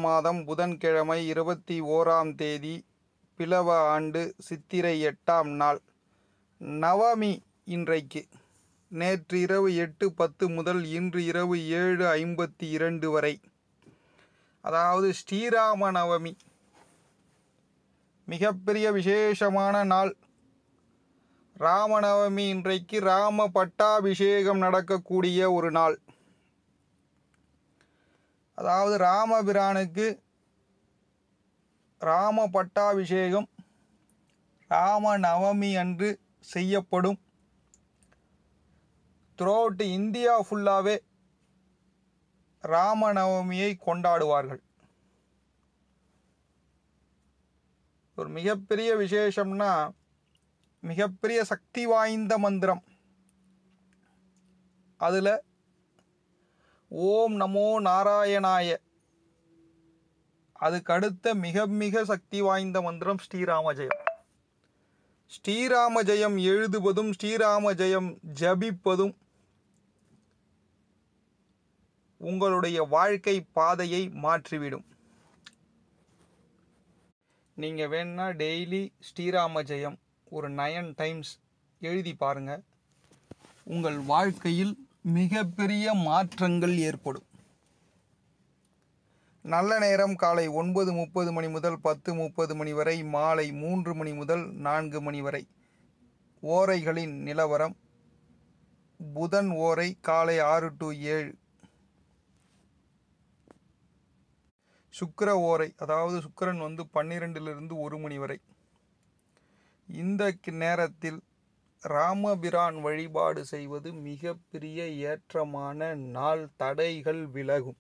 மாதம் புதன்கிழமை இருபத்தி ஓராம் தேதி பிலவ ஆண்டு சித்திரை எட்டாம் நாள் நவமி இன்றைக்கு நேற்று இரவு எட்டு பத்து முதல் இன்று இரவு ஏழு ஐம்பத்தி இரண்டு வரை அதாவது ஸ்ரீராம நவமி மிகப்பெரிய விசேஷமான நாள் ராமநவமி இன்றைக்கு ராம பட்டாபிஷேகம் நடக்கக்கூடிய ஒரு நாள் அதாவது ராமபிரானுக்கு ராம பட்டாபிஷேகம் ராம நவமி அன்று செய்யப்படும் த்ரோட் இந்தியா ஃபுல்லாகவே ராமநவமியை கொண்டாடுவார்கள் ஒரு மிகப்பெரிய விசேஷம்னா மிகப்பெரிய சக்தி வாய்ந்த மந்திரம் அதில் ஓம் நமோ நாராயணாய அதுக்கு அடுத்த மிக மிக சக்தி வாய்ந்த மந்திரம் ஸ்ரீராம ஜெயம் ஸ்ரீராம ஜெயம் எழுதுவதும் ஸ்ரீராம ஜெயம் ஜபிப்பதும் உங்களுடைய வாழ்க்கை பாதையை மாற்றிவிடும் நீங்கள் வேணா டெய்லி ஸ்ரீராம ஜெயம் ஒரு நயன் டைம்ஸ் எழுதி பாருங்க உங்கள் வாழ்க்கையில் மிகப்பெரிய மாற்றங்கள் ஏற்படும் நல்ல நேரம் காலை ஒன்பது முப்பது மணி முதல் பத்து முப்பது மணி வரை மாலை மூன்று மணி முதல் நான்கு மணி வரை ஓரைகளின் நிலவரம் புதன் ஓரை காலை ஆறு டு ஏழு சுக்கிர ஓரை அதாவது சுக்கிரன் வந்து பன்னிரெண்டிலிருந்து ஒரு மணி வரை இந்த கி- நேரத்தில் ராமபிரான் வழிபாடு செய்வது மிகப்பெரிய ஏற்றமான நாள் தடைகள் விலகும்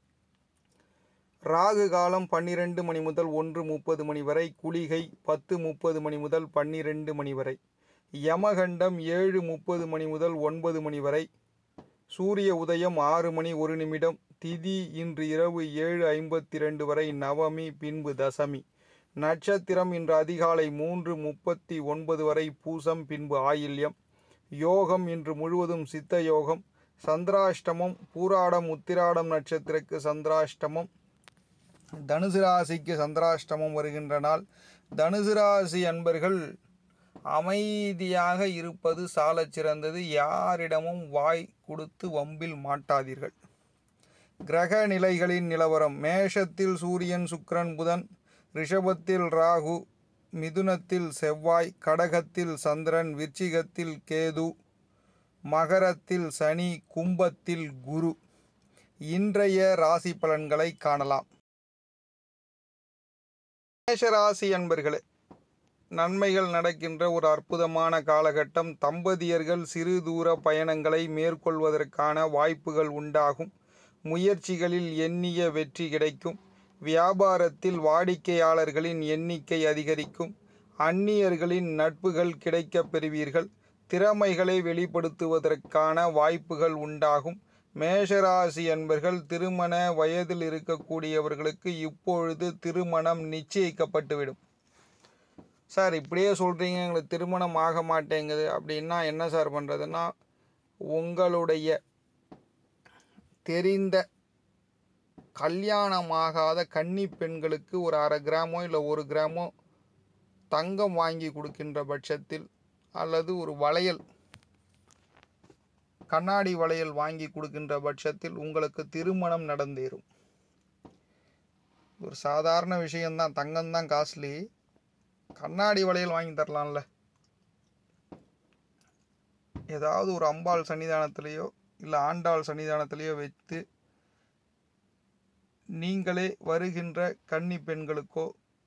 ராகு காலம் பன்னிரெண்டு மணி முதல் ஒன்று முப்பது மணி வரை குளிகை பத்து முப்பது மணி முதல் பன்னிரெண்டு மணி வரை யமகண்டம் ஏழு முப்பது மணி முதல் ஒன்பது மணி வரை சூரிய உதயம் ஆறு மணி ஒரு நிமிடம் திதி இன்று இரவு ஏழு ஐம்பத்தி ரெண்டு வரை நவமி பின்பு தசமி நட்சத்திரம் இன்று அதிகாலை மூன்று முப்பத்தி ஒன்பது வரை பூசம் பின்பு ஆயில்யம் யோகம் இன்று முழுவதும் சித்த யோகம் சந்திராஷ்டமம் பூராடம் உத்திராடம் நட்சத்திரக்கு சந்திராஷ்டமம் தனுசு ராசிக்கு சந்திராஷ்டமம் வருகின்ற நாள் தனுசு ராசி அன்பர்கள் அமைதியாக இருப்பது சாலச் சிறந்தது யாரிடமும் வாய் கொடுத்து வம்பில் மாட்டாதீர்கள் கிரக நிலைகளின் நிலவரம் மேஷத்தில் சூரியன் சுக்கிரன் புதன் ரிஷபத்தில் ராகு மிதுனத்தில் செவ்வாய் கடகத்தில் சந்திரன் விருச்சிகத்தில் கேது மகரத்தில் சனி கும்பத்தில் குரு இன்றைய ராசி பலன்களை காணலாம் மேஷராசி அன்பர்களே நன்மைகள் நடக்கின்ற ஒரு அற்புதமான காலகட்டம் தம்பதியர்கள் சிறு தூர பயணங்களை மேற்கொள்வதற்கான வாய்ப்புகள் உண்டாகும் முயற்சிகளில் எண்ணிய வெற்றி கிடைக்கும் வியாபாரத்தில் வாடிக்கையாளர்களின் எண்ணிக்கை அதிகரிக்கும் அந்நியர்களின் நட்புகள் கிடைக்கப் பெறுவீர்கள் திறமைகளை வெளிப்படுத்துவதற்கான வாய்ப்புகள் உண்டாகும் மேஷராசி என்பர்கள் திருமண வயதில் இருக்கக்கூடியவர்களுக்கு இப்பொழுது திருமணம் நிச்சயிக்கப்பட்டுவிடும் சார் இப்படியே சொல்கிறீங்க எங்களுக்கு திருமணம் ஆக மாட்டேங்குது அப்படின்னா என்ன சார் பண்ணுறதுன்னா உங்களுடைய தெரிந்த கல்யாணமாகாத கன்னி பெண்களுக்கு ஒரு அரை கிராமோ இல்லை ஒரு கிராமோ தங்கம் வாங்கி கொடுக்கின்ற பட்சத்தில் அல்லது ஒரு வளையல் கண்ணாடி வளையல் வாங்கி கொடுக்கின்ற பட்சத்தில் உங்களுக்கு திருமணம் நடந்தேறும் ஒரு சாதாரண விஷயம்தான் தங்கம்தான் காஸ்ட்லி கண்ணாடி வளையல் வாங்கி தரலாம்ல ஏதாவது ஒரு அம்பாள் சன்னிதானத்திலேயோ இல்லை ஆண்டாள் சன்னிதானத்திலேயோ வைத்து நீங்களே வருகின்ற கன்னி பெண்களுக்கோ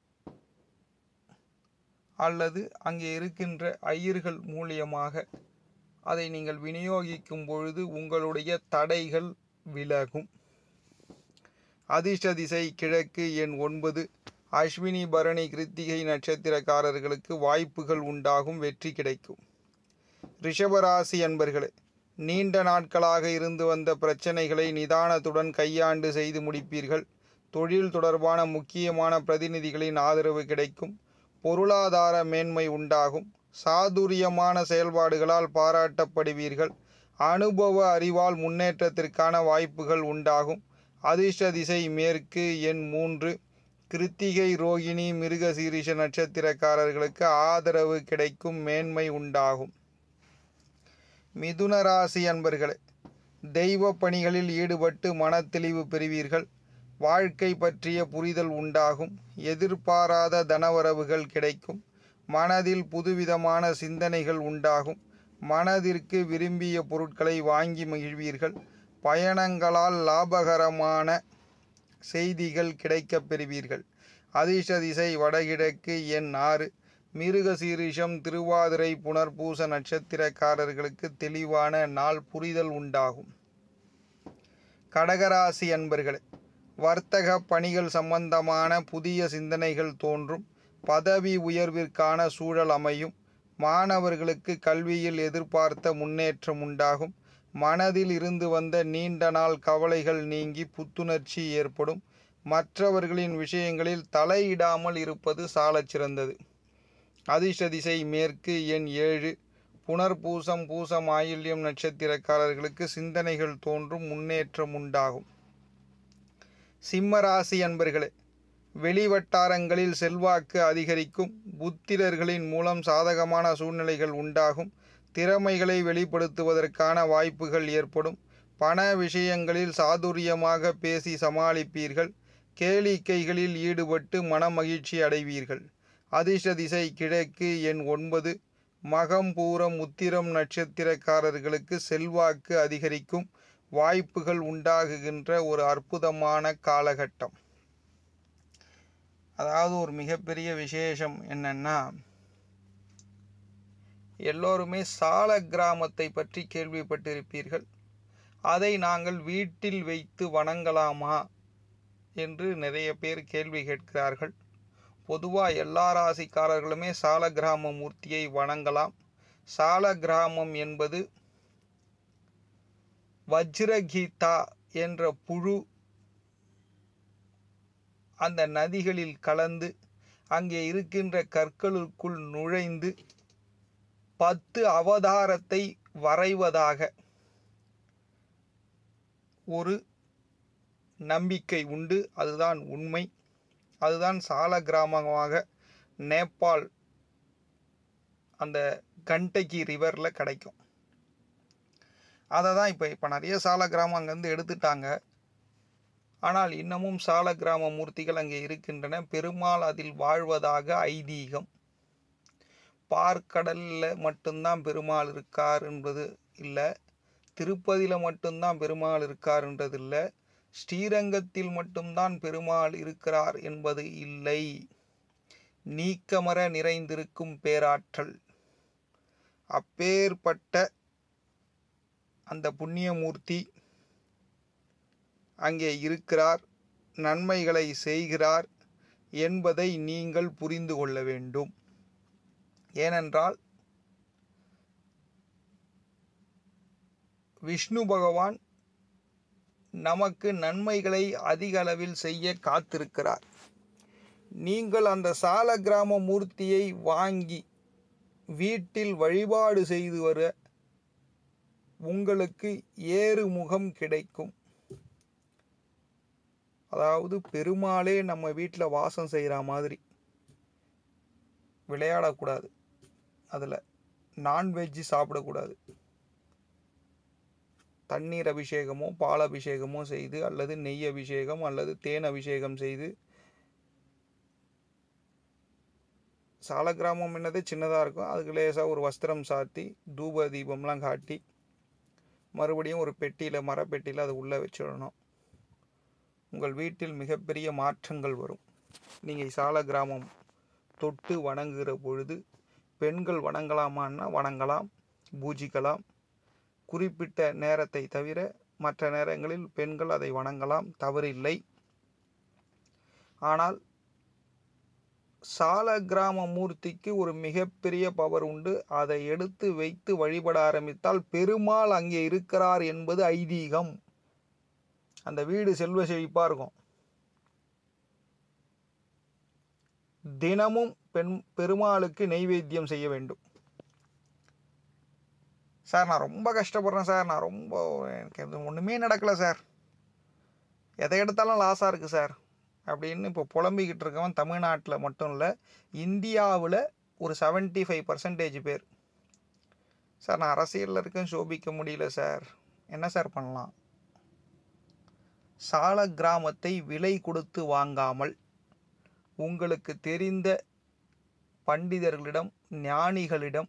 அல்லது அங்கே இருக்கின்ற ஐயர்கள் மூலியமாக அதை நீங்கள் விநியோகிக்கும் பொழுது உங்களுடைய தடைகள் விலகும் அதிர்ஷ்ட திசை கிழக்கு எண் ஒன்பது அஸ்வினி பரணி கிருத்திகை நட்சத்திரக்காரர்களுக்கு வாய்ப்புகள் உண்டாகும் வெற்றி கிடைக்கும் ரிஷபராசி அன்பர்களே நீண்ட நாட்களாக இருந்து வந்த பிரச்சனைகளை நிதானத்துடன் கையாண்டு செய்து முடிப்பீர்கள் தொழில் தொடர்பான முக்கியமான பிரதிநிதிகளின் ஆதரவு கிடைக்கும் பொருளாதார மேன்மை உண்டாகும் சாதுரியமான செயல்பாடுகளால் பாராட்டப்படுவீர்கள் அனுபவ அறிவால் முன்னேற்றத்திற்கான வாய்ப்புகள் உண்டாகும் அதிர்ஷ்ட திசை மேற்கு எண் மூன்று கிருத்திகை ரோகிணி மிருகசீரிஷ நட்சத்திரக்காரர்களுக்கு ஆதரவு கிடைக்கும் மேன்மை உண்டாகும் மிதுன ராசி அன்பர்களே தெய்வ பணிகளில் ஈடுபட்டு மனத்தெளிவு பெறுவீர்கள் வாழ்க்கை பற்றிய புரிதல் உண்டாகும் எதிர்பாராத தனவரவுகள் கிடைக்கும் மனதில் புதுவிதமான சிந்தனைகள் உண்டாகும் மனதிற்கு விரும்பிய பொருட்களை வாங்கி மகிழ்வீர்கள் பயணங்களால் லாபகரமான செய்திகள் கிடைக்கப் பெறுவீர்கள் அதிர்ஷ்ட திசை வடகிழக்கு எண் ஆறு மிருகசீரிஷம் திருவாதிரை புனர்பூச நட்சத்திரக்காரர்களுக்கு தெளிவான நாள் புரிதல் உண்டாகும் கடகராசி அன்பர்களே வர்த்தக பணிகள் சம்பந்தமான புதிய சிந்தனைகள் தோன்றும் பதவி உயர்விற்கான சூழல் அமையும் மாணவர்களுக்கு கல்வியில் எதிர்பார்த்த முன்னேற்றம் உண்டாகும் மனதில் இருந்து வந்த நீண்ட நாள் கவலைகள் நீங்கி புத்துணர்ச்சி ஏற்படும் மற்றவர்களின் விஷயங்களில் தலையிடாமல் இருப்பது சாலச் சிறந்தது அதிர்ஷ்ட திசை மேற்கு எண் ஏழு புனர்பூசம் பூசம் ஆயில்யம் நட்சத்திரக்காரர்களுக்கு சிந்தனைகள் தோன்றும் முன்னேற்றம் உண்டாகும் சிம்மராசி அன்பர்களே வெளிவட்டாரங்களில் செல்வாக்கு அதிகரிக்கும் புத்திரர்களின் மூலம் சாதகமான சூழ்நிலைகள் உண்டாகும் திறமைகளை வெளிப்படுத்துவதற்கான வாய்ப்புகள் ஏற்படும் பண விஷயங்களில் சாதுரியமாக பேசி சமாளிப்பீர்கள் கேளிக்கைகளில் ஈடுபட்டு மனமகிழ்ச்சி அடைவீர்கள் அதிர்ஷ்ட திசை கிழக்கு எண் ஒன்பது மகம் பூரம் உத்திரம் நட்சத்திரக்காரர்களுக்கு செல்வாக்கு அதிகரிக்கும் வாய்ப்புகள் உண்டாகுகின்ற ஒரு அற்புதமான காலகட்டம் அதாவது ஒரு மிகப்பெரிய விசேஷம் என்னன்னா எல்லோருமே சால கிராமத்தை பற்றி கேள்விப்பட்டிருப்பீர்கள் அதை நாங்கள் வீட்டில் வைத்து வணங்கலாமா என்று நிறைய பேர் கேள்வி கேட்கிறார்கள் பொதுவாக எல்லா ராசிக்காரர்களுமே சால கிராம மூர்த்தியை வணங்கலாம் சால கிராமம் என்பது வஜ்ரகீதா என்ற புழு அந்த நதிகளில் கலந்து அங்கே இருக்கின்ற கற்களுக்குள் நுழைந்து பத்து அவதாரத்தை வரைவதாக ஒரு நம்பிக்கை உண்டு அதுதான் உண்மை அதுதான் சால கிராமமாக நேபாள் அந்த கண்டகி ரிவரில் கிடைக்கும் அதை தான் இப்போ இப்போ நிறைய சால கிராமம் அங்கேருந்து எடுத்துட்டாங்க ஆனால் இன்னமும் சால கிராம மூர்த்திகள் அங்கே இருக்கின்றன பெருமாள் அதில் வாழ்வதாக ஐதீகம் பார்க்கடலில் மட்டும்தான் பெருமாள் இருக்கார் என்பது இல்லை திருப்பதியில் மட்டும்தான் பெருமாள் இருக்கார்ன்றது இல்லை ஸ்ரீரங்கத்தில் மட்டும்தான் பெருமாள் இருக்கிறார் என்பது இல்லை நீக்கமர நிறைந்திருக்கும் பேராற்றல் அப்பேற்பட்ட அந்த புண்ணியமூர்த்தி அங்கே இருக்கிறார் நன்மைகளை செய்கிறார் என்பதை நீங்கள் புரிந்து கொள்ள வேண்டும் ஏனென்றால் விஷ்ணு பகவான் நமக்கு நன்மைகளை அதிக அளவில் செய்ய காத்திருக்கிறார் நீங்கள் அந்த சால கிராம மூர்த்தியை வாங்கி வீட்டில் வழிபாடு செய்து வர உங்களுக்கு ஏறு முகம் கிடைக்கும் அதாவது பெருமாளே நம்ம வீட்டில் வாசம் செய்கிற மாதிரி விளையாடக்கூடாது அதில் நான்வெஜ்ஜு சாப்பிடக்கூடாது தண்ணீர் அபிஷேகமோ பால் அபிஷேகமோ செய்து அல்லது நெய் அபிஷேகம் அல்லது தேன் அபிஷேகம் செய்து சால கிராமம் என்னதே சின்னதாக இருக்கும் அதுக்கு லேசாக ஒரு வஸ்திரம் சாத்தி தூப தீபம்லாம் காட்டி மறுபடியும் ஒரு பெட்டியில் மரப்பெட்டியில் அது உள்ளே வச்சிடணும் உங்கள் வீட்டில் மிகப்பெரிய மாற்றங்கள் வரும் நீங்கள் சால கிராமம் தொட்டு வணங்குகிற பொழுது பெண்கள் வணங்கலாமான்னா வணங்கலாம் பூஜிக்கலாம் குறிப்பிட்ட நேரத்தை தவிர மற்ற நேரங்களில் பெண்கள் அதை வணங்கலாம் தவறில்லை ஆனால் சால கிராம மூர்த்திக்கு ஒரு மிகப்பெரிய பவர் உண்டு அதை எடுத்து வைத்து வழிபட ஆரம்பித்தால் பெருமாள் அங்கே இருக்கிறார் என்பது ஐதீகம் அந்த வீடு செல்வ செழிப்பாக இருக்கும் தினமும் பெண் பெருமாளுக்கு நெய்வேத்தியம் செய்ய வேண்டும் சார் நான் ரொம்ப கஷ்டப்படுறேன் சார் நான் ரொம்ப எனக்கு எதுவும் ஒன்றுமே நடக்கலை சார் எதை எடுத்தாலும் லாஸாக இருக்குது சார் அப்படின்னு இப்போ புலம்பிக்கிட்டு இருக்கவன் தமிழ்நாட்டில் மட்டும் இல்லை இந்தியாவில் ஒரு 75% ஃபைவ் பர்சன்டேஜ் பேர் சார் நான் அரசியலில் இருக்கேன் சோபிக்க முடியல சார் என்ன சார் பண்ணலாம் சால கிராமத்தை விலை கொடுத்து வாங்காமல் உங்களுக்கு தெரிந்த பண்டிதர்களிடம் ஞானிகளிடம்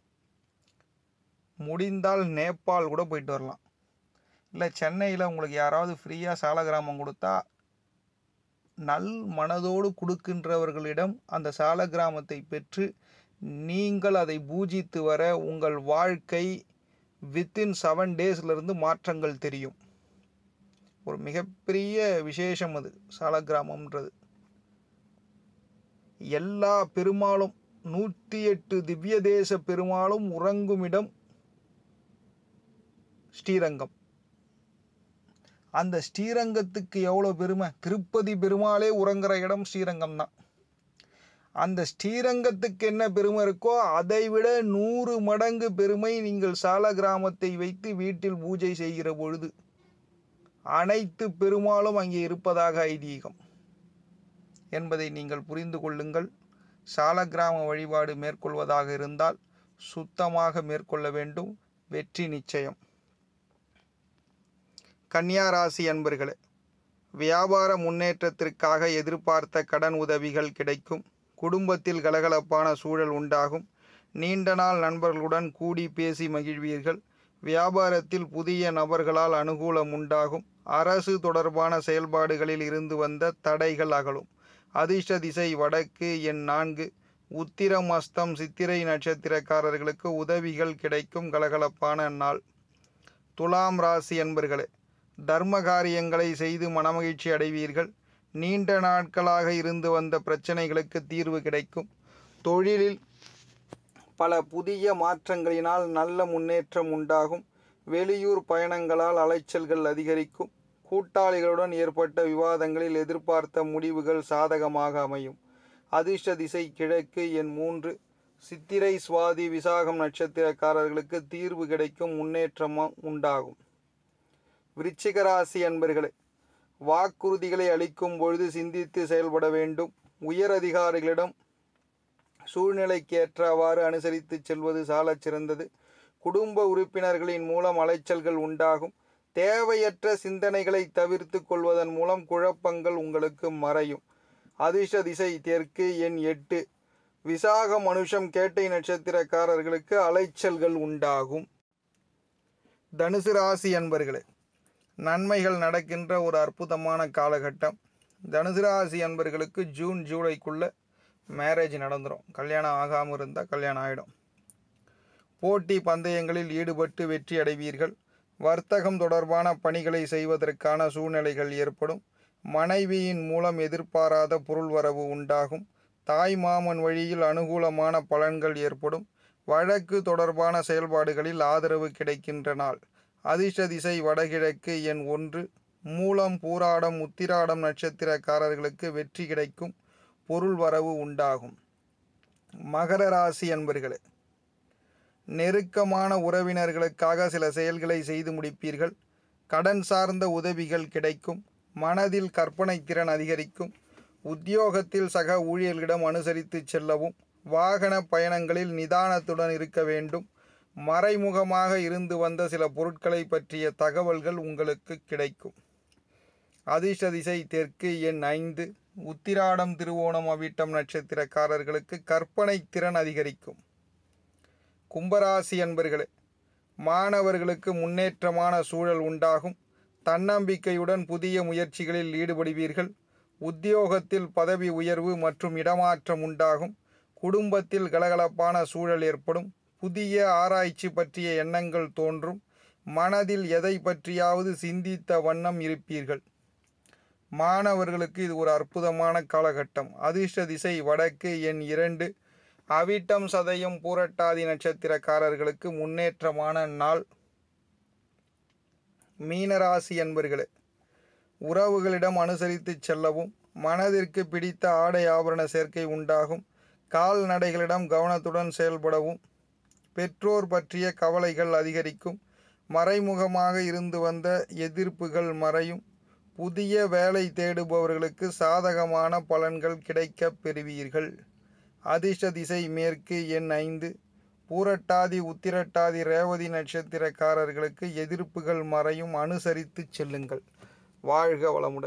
முடிந்தால் நேபாள் கூட போயிட்டு வரலாம் இல்லை சென்னையில் உங்களுக்கு யாராவது ஃப்ரீயாக சால கிராமம் கொடுத்தா நல் மனதோடு கொடுக்கின்றவர்களிடம் அந்த சால கிராமத்தை பெற்று நீங்கள் அதை பூஜித்து வர உங்கள் வாழ்க்கை வித்தின் செவன் டேஸ்லேருந்து மாற்றங்கள் தெரியும் ஒரு மிகப்பெரிய விசேஷம் அது சால கிராமம்ன்றது எல்லா பெருமாளும் நூற்றி எட்டு திவ்ய தேச பெருமாளும் உறங்கும் இடம் ஸ்ரீரங்கம் அந்த ஸ்ரீரங்கத்துக்கு எவ்வளோ பெருமை திருப்பதி பெருமாளே உறங்குற இடம் ஸ்ரீரங்கம் தான் அந்த ஸ்ரீரங்கத்துக்கு என்ன பெருமை இருக்கோ அதை விட நூறு மடங்கு பெருமை நீங்கள் சால கிராமத்தை வைத்து வீட்டில் பூஜை செய்கிற பொழுது அனைத்து பெருமாளும் அங்கே இருப்பதாக ஐதீகம் என்பதை நீங்கள் புரிந்து கொள்ளுங்கள் சால கிராம வழிபாடு மேற்கொள்வதாக இருந்தால் சுத்தமாக மேற்கொள்ள வேண்டும் வெற்றி நிச்சயம் கன்னியா ராசி அன்பர்களே வியாபார முன்னேற்றத்திற்காக எதிர்பார்த்த கடன் உதவிகள் கிடைக்கும் குடும்பத்தில் கலகலப்பான சூழல் உண்டாகும் நீண்ட நாள் நண்பர்களுடன் கூடி பேசி மகிழ்வீர்கள் வியாபாரத்தில் புதிய நபர்களால் அனுகூலம் உண்டாகும் அரசு தொடர்பான செயல்பாடுகளில் இருந்து வந்த தடைகள் அகலும் அதிர்ஷ்ட திசை வடக்கு எண் நான்கு உத்திரம் அஸ்தம் சித்திரை நட்சத்திரக்காரர்களுக்கு உதவிகள் கிடைக்கும் கலகலப்பான நாள் துலாம் ராசி என்பர்களே தர்ம காரியங்களை செய்து மனமகிழ்ச்சி அடைவீர்கள் நீண்ட நாட்களாக இருந்து வந்த பிரச்சனைகளுக்கு தீர்வு கிடைக்கும் தொழிலில் பல புதிய மாற்றங்களினால் நல்ல முன்னேற்றம் உண்டாகும் வெளியூர் பயணங்களால் அலைச்சல்கள் அதிகரிக்கும் கூட்டாளிகளுடன் ஏற்பட்ட விவாதங்களில் எதிர்பார்த்த முடிவுகள் சாதகமாக அமையும் அதிர்ஷ்ட திசை கிழக்கு எண் மூன்று சித்திரை சுவாதி விசாகம் நட்சத்திரக்காரர்களுக்கு தீர்வு கிடைக்கும் முன்னேற்றம் உண்டாகும் விருச்சிக ராசி அன்பர்களே வாக்குறுதிகளை அளிக்கும் பொழுது சிந்தித்து செயல்பட வேண்டும் உயர் அதிகாரிகளிடம் சூழ்நிலைக்கேற்றவாறு அனுசரித்து செல்வது சாலச் சிறந்தது குடும்ப உறுப்பினர்களின் மூலம் அலைச்சல்கள் உண்டாகும் தேவையற்ற சிந்தனைகளை தவிர்த்து கொள்வதன் மூலம் குழப்பங்கள் உங்களுக்கு மறையும் அதிர்ஷ்ட திசை தெற்கு எண் எட்டு விசாக மனுஷம் கேட்டை நட்சத்திரக்காரர்களுக்கு அலைச்சல்கள் உண்டாகும் தனுசு ராசி அன்பர்களே நன்மைகள் நடக்கின்ற ஒரு அற்புதமான காலகட்டம் தனுசு ராசி அன்பர்களுக்கு ஜூன் ஜூலைக்குள்ள மேரேஜ் நடந்துடும் கல்யாணம் ஆகாமல் இருந்தால் கல்யாணம் ஆகிடும் போட்டி பந்தயங்களில் ஈடுபட்டு வெற்றி அடைவீர்கள் வர்த்தகம் தொடர்பான பணிகளை செய்வதற்கான சூழ்நிலைகள் ஏற்படும் மனைவியின் மூலம் எதிர்பாராத பொருள் வரவு உண்டாகும் தாய் மாமன் வழியில் அனுகூலமான பலன்கள் ஏற்படும் வழக்கு தொடர்பான செயல்பாடுகளில் ஆதரவு கிடைக்கின்ற நாள் அதிர்ஷ்ட திசை வடகிழக்கு எண் ஒன்று மூலம் பூராடம் உத்திராடம் நட்சத்திரக்காரர்களுக்கு வெற்றி கிடைக்கும் பொருள் வரவு உண்டாகும் மகர ராசி அன்பர்களே நெருக்கமான உறவினர்களுக்காக சில செயல்களை செய்து முடிப்பீர்கள் கடன் சார்ந்த உதவிகள் கிடைக்கும் மனதில் கற்பனை திறன் அதிகரிக்கும் உத்தியோகத்தில் சக ஊழியர்களிடம் அனுசரித்து செல்லவும் வாகன பயணங்களில் நிதானத்துடன் இருக்க வேண்டும் மறைமுகமாக இருந்து வந்த சில பொருட்களை பற்றிய தகவல்கள் உங்களுக்கு கிடைக்கும் அதிர்ஷ்ட திசை தெற்கு எண் ஐந்து உத்திராடம் திருவோணம் அவிட்டம் நட்சத்திரக்காரர்களுக்கு கற்பனை திறன் அதிகரிக்கும் கும்பராசி அன்பர்களே மாணவர்களுக்கு முன்னேற்றமான சூழல் உண்டாகும் தன்னம்பிக்கையுடன் புதிய முயற்சிகளில் ஈடுபடுவீர்கள் உத்தியோகத்தில் பதவி உயர்வு மற்றும் இடமாற்றம் உண்டாகும் குடும்பத்தில் கலகலப்பான சூழல் ஏற்படும் புதிய ஆராய்ச்சி பற்றிய எண்ணங்கள் தோன்றும் மனதில் எதை பற்றியாவது சிந்தித்த வண்ணம் இருப்பீர்கள் மாணவர்களுக்கு இது ஒரு அற்புதமான காலகட்டம் அதிர்ஷ்ட திசை வடக்கு எண் இரண்டு அவிட்டம் சதயம் பூரட்டாதி நட்சத்திரக்காரர்களுக்கு முன்னேற்றமான நாள் மீனராசி என்பர்களே உறவுகளிடம் அனுசரித்து செல்லவும் மனதிற்கு பிடித்த ஆடை ஆபரண சேர்க்கை உண்டாகும் கால்நடைகளிடம் கவனத்துடன் செயல்படவும் பெற்றோர் பற்றிய கவலைகள் அதிகரிக்கும் மறைமுகமாக இருந்து வந்த எதிர்ப்புகள் மறையும் புதிய வேலை தேடுபவர்களுக்கு சாதகமான பலன்கள் கிடைக்கப் பெறுவீர்கள் அதிர்ஷ்ட திசை மேற்கு எண் ஐந்து பூரட்டாதி உத்திரட்டாதி ரேவதி நட்சத்திரக்காரர்களுக்கு எதிர்ப்புகள் மறையும் அனுசரித்து செல்லுங்கள் வாழ்க வளமுடன்